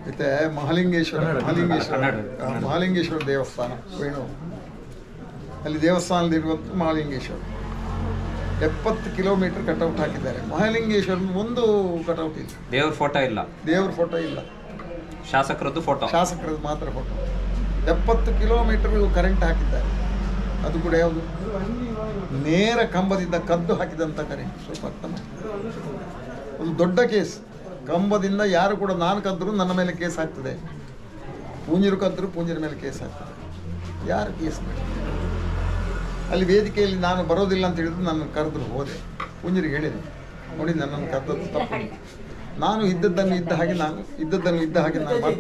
ಮತ್ತೆ ಮಹಾಲಿಂಗೇಶ್ವರ ಮಹಾಲಿಂಗೇಶ್ವರ ಕನ್ನಡ, ಆ, ಮಹಾಲಿಂಗೇಶ್ವರ ದೇವಸ್ಥಾನ ವೇಣು ಅಲ್ಲಿ ದೇವಸ್ಥಾನದಲ್ಲಿರುವಂಥ ಮಹಾಲಿಂಗೇಶ್ವರ ಎಪ್ಪತ್ತು ಕಿಲೋಮೀಟರ್ ಕಟೌಟ್ ಹಾಕಿದ್ದಾರೆ ಮಹಾಲಿಂಗೇಶ್ವರನ ಒಂದು ಕಟೌಟ್ ಇಲ್ಲ ದೇವ್ರ ಫೋಟೋ ಇಲ್ಲ ದೇವ್ರ ಫೋಟೋ ಇಲ್ಲ ಶಾಸಕರದ್ದು ಫೋಟೋ ಶಾಸಕರದ್ದು ಮಾತ್ರ ಫೋಟೋ ಎಪ್ಪತ್ತು ಕಿಲೋಮೀಟರ್ ಕರೆಂಟ್ ಹಾಕಿದ್ದಾರೆ ಅದು ಕೂಡ ಯಾವುದು ನೇರ ಕಂಬದಿಂದ ಕದ್ದು ಹಾಕಿದಂಥ ಕರೆಂಟ್ ಸ್ವಲ್ಪ ಅರ್ಥ ಮಾಡಿ ಒಂದು ದೊಡ್ಡ ಕೇಸ್ ಕಂಬದಿಂದ ಯಾರು ಕೂಡ ನಾನು ಕದ್ದರೂ ನನ್ನ ಮೇಲೆ ಕೇಸ್ ಆಗ್ತದೆ ಪೂಂಜರು ಕದ್ದರೂ ಪೂಂಜರ ಮೇಲೆ ಕೇಸ್ ಆಗ್ತದೆ ಯಾರು ಕೇಸ್ ಮಾಡಿ ಅಲ್ಲಿ ವೇದಿಕೆಯಲ್ಲಿ ನಾನು ಬರೋದಿಲ್ಲ ಅಂತ ಹೇಳಿದ್ರು ನನ್ನ ಕರೆದ್ರು ಹೋದೆ ಪೂಂಜರಿಗೆ ಹೇಳಿದೆ ನೋಡಿ ನನ್ನನ್ನು ಕದ್ದದ್ದು ತಪ್ಪು ನಾನು ಇದ್ದದ್ದನ್ನು ಇದ್ದ ಹಾಗೆ ನಾನು ಇದ್ದದ್ದನ್ನು ಇದ್ದ ಹಾಗೆ ನಾನು ಮಾಡ್-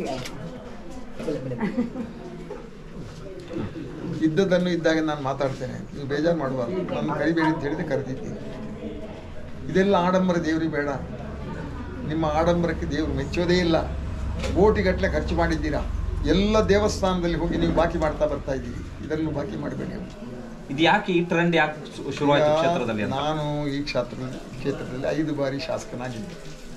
ಇದ್ದದ್ದನ್ನು ಇದ್ದಾಗೆ ನಾನು ಮಾತಾಡ್ತೇನೆ ನೀವು ಬೇಜಾರು ಮಾಡಬಾರ್ದು ನನ್ನ ಕರಿಬೇಡಿ ಅಂತ ಹೇಳಿದೆ ಕರೆದಿದ್ದೀನಿ ಇದೆಲ್ಲ ಆಡಂಬರ ದೇವರಿಗೆ ಬೇಡ ನಿಮ್ಮ ಆಡಂಬರಕ್ಕೆ ದೇವರು ಮೆಚ್ಚೋದೇ ಇಲ್ಲ ಕೋಟಿಗಟ್ಟಲೆ ಖರ್ಚು ಮಾಡಿದ್ದೀರಾ ಎಲ್ಲ ದೇವಸ್ಥಾನದಲ್ಲಿ ಹೋಗಿ ನೀವು ಬಾಕಿ ಮಾಡ್ತಾ ಬರ್ತಾ ಇದ್ದೀರಿ ಇದನ್ನು ಬಾಕಿ ಮಾಡಬೇಡಿ ಇದು ಯಾಕೆ ಈ ಟ್ರೆಂಡ್ ಯಾಕೆ ಶು- ಶುರುವಾಯ್ತು ಕ್ಷೇತ್ರದಲ್ಲಿ ಅಂತ ನಾನು ಈ ಕ್ಷೇತ್ರ ಕ್ಷೇತ್ರದಲ್ಲಿ ಐದು ಬಾರಿ ಶಾಸಕನಾಗಿದ್ದೆ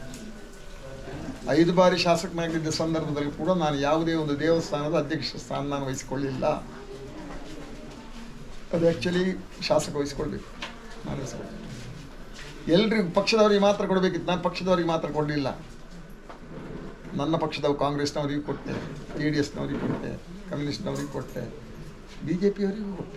ಐದು ಬಾರಿ ಶಾಸಕನಾಗಿದ್ದ ಸಂದರ್ಭದಲ್ಲಿ ಕೂಡ ನಾನು ಯಾವುದೇ ಒಂದು ದೇವಸ್ಥಾನದ ಅಧ್ಯಕ್ಷ ಸ್ಥಾನ ನಾನು ವಹಿಸಿಕೊಳ್ಳಿಲ್ಲ ಅದು ಆ್ಯಕ್ಚುಲಿ ಶಾಸಕ ವಹಿಸ್ಕೊಳ್ಬೇಕು ನಾನು ವಹಿಸ್ಕೊಳ್ಬೇಕು ಎಲ್ರಿಗೂ ಪಕ್ಷದವರಿಗೆ ಮಾತ್ರ ಕೊಡಬೇಕಿತ್ತು ನಾನು ಪಕ್ಷದವರಿಗೆ ಮಾತ್ರ ಕೊಡಲಿಲ್ಲ ನನ್ನ ಪಕ್ಷದವು ಕಾಂಗ್ರೆಸ್ನವರಿಗೂ ಕೊಟ್ಟೆ ಜೆ ಡಿ ಎಸ್ನವರಿಗೆ ಕೊಟ್ಟೆ ಕಮ್ಯುನಿಸ್ಟ್ನವರಿಗೆ ಕೊಟ್ಟೆ ಬಿ ಜೆ ಪಿಯವರಿಗೂ ಕೊಟ್ಟೆ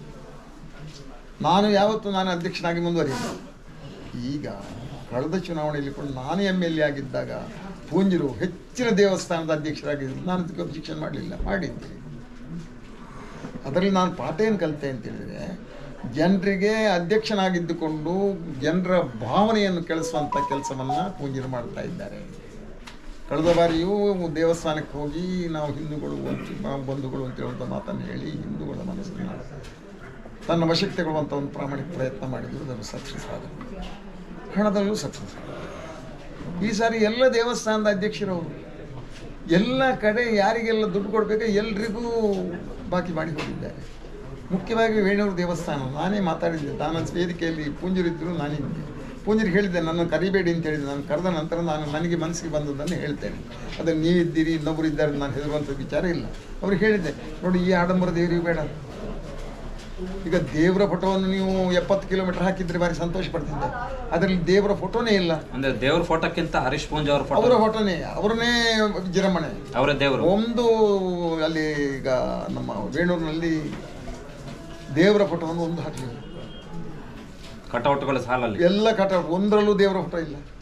ನಾನು ಯಾವತ್ತೂ ನಾನು ಅಧ್ಯಕ್ಷನಾಗಿ ಮುಂದುವರಿಯಿಲ್ಲ ಈಗ ಕಳೆದ ಚುನಾವಣೆಯಲ್ಲಿ ಕೂಡ ನಾನು ಎಮ್ ಎಲ್ ಎ ಆಗಿದ್ದಾಗ ಪೂಂಜರು ಹೆಚ್ಚಿನ ದೇವಸ್ಥಾನದ ಅಧ್ಯಕ್ಷರಾಗಿದ್ದರು ನಾನು ಅದಕ್ಕೆ ಅಬ್ಜೆಕ್ಷನ್ ಮಾಡಲಿಲ್ಲ ಮಾಡಿದ್ದೆ ಅದರಲ್ಲಿ ನಾನು ಪಾಠ ಏನು ಕಲಿತೆ ಅಂತ ಹೇಳಿದರೆ ಜನರಿಗೆ ಅಧ್ಯಕ್ಷನಾಗಿದ್ದುಕೊಂಡು ಜನರ ಭಾವನೆಯನ್ನು ಕೆಳಿಸುವಂಥ ಕೆಲಸವನ್ನು ಪೂಂಜರು ಮಾಡ್ತಾ ಇದ್ದಾರೆ ಕಳೆದ ಬಾರಿಯೂ ದೇವಸ್ಥಾನಕ್ಕೆ ಹೋಗಿ ನಾವು ಹಿಂದೂಗಳು ಅಂತ- ನಾವು ಬಂಧುಗಳು ಅಂತ ಹೇಳುವಂಥ ಮಾತನ್ನು ಹೇಳಿ ಹಿಂದೂಗಳ ಮನಸ್ಸನ್ನು ತನ್ನ ವಶಕ್ಕೆ ತಗೊಳ್ಳುವಂಥ ಒಂದು ಪ್ರಾಮಾಣಿಕ ಪ್ರಯತ್ನ ಮಾಡಿದ್ರು ಅದನ್ನು ಸಕ್ಸಸ್ ಆದರು ಹಣದಲ್ಲೂ ಸಕ್ಸಸ್ ಆದರು ಈ ಸಾರಿ ಎಲ್ಲ ದೇವಸ್ಥಾನದ ಅಧ್ಯಕ್ಷರವರು ಎಲ್ಲ ಕಡೆ ಯಾರಿಗೆಲ್ಲ ದುಡ್ಡು ಕೊಡಬೇಕು ಎಲ್ರಿಗೂ ಬಾಕಿ ಮಾಡಿ ಹೋಗಿದ್ದಾರೆ ಮುಖ್ಯವಾಗಿ ವೇಣೂರು ದೇವಸ್ಥಾನ ನಾನೇ ಮಾತಾಡಿದ್ದೆ ನಾನು ವೇದಿಕೆಯಲ್ಲಿ ಪೂಂಜರಿದ್ದರು ನಾನಿದ್ದೆ ಪೂಂಜರಿಗೆ ಹೇಳಿದ್ದೆ ನನ್ನ ಕರಿಬೇಡಿ ಅಂತ ಹೇಳಿದ್ದೆ ನಾನು ಕರೆದ ನಂತರ ನಾನು ನನಗೆ ಮನಸ್ಸಿಗೆ ಬಂದದ್ದನ್ನು ಹೇಳ್ತೇನೆ ಅದನ್ನು ನೀವಿದ್ದೀರಿ ಇನ್ನೊಬ್ಬರು ಇದ್ದಾರೆ ನಾನು ಹೆದರುವಂಥ ವಿಚಾರ ಇಲ್ಲ ಅವ್ರಿಗೆ ಹೇಳಿದ್ದೆ ನೋಡಿ ಈ ಆಡಂಬರ ದೇವರಿಗೆ ಬೇಡ ಈಗ ದೇವರ ಫೋಟೋವನ್ನು ನೀವು ಎಪ್ಪತ್ತು ಕಿಲೋಮೀಟರ್ ಹಾಕಿದ್ರೆ ಭಾರಿ ಸಂತೋಷ ಪಡ್ತಿದ್ದೆ ಅದರಲ್ಲಿ ದೇವರ ಫೋಟೋನೇ ಇಲ್ಲ ಅಂದ್ರೆ ದೇವ್ರ ಫೋಟೋಕ್ಕಿಂತ ಹರೀಶ್ ಪೂಂಜ್ ಅವ್ರ ಅವರ ಫೋಟೋ ಫೋಟೋನೇ ಅವರನ್ನೇ ವಿಜೃಂಭಣೆ ಅವರೇ ದೇವರು ಒಂದು ಅಲ್ಲಿ ಈಗ ನಮ್ಮ ವೇಣೂರಿನಲ್ಲಿ ದೇವರ ಫೋಟೋವನ್ನು ಒಂದು ಹಾಕಲಿಲ್ಲ ಕಟೌಟ್ಗಳ ಸಾಲಲ್ಲಿ ಎಲ್ಲ ಕಟ ಒಂದರಲ್ಲೂ ದೇವರ ಫೋಟೋ ಇಲ್ಲ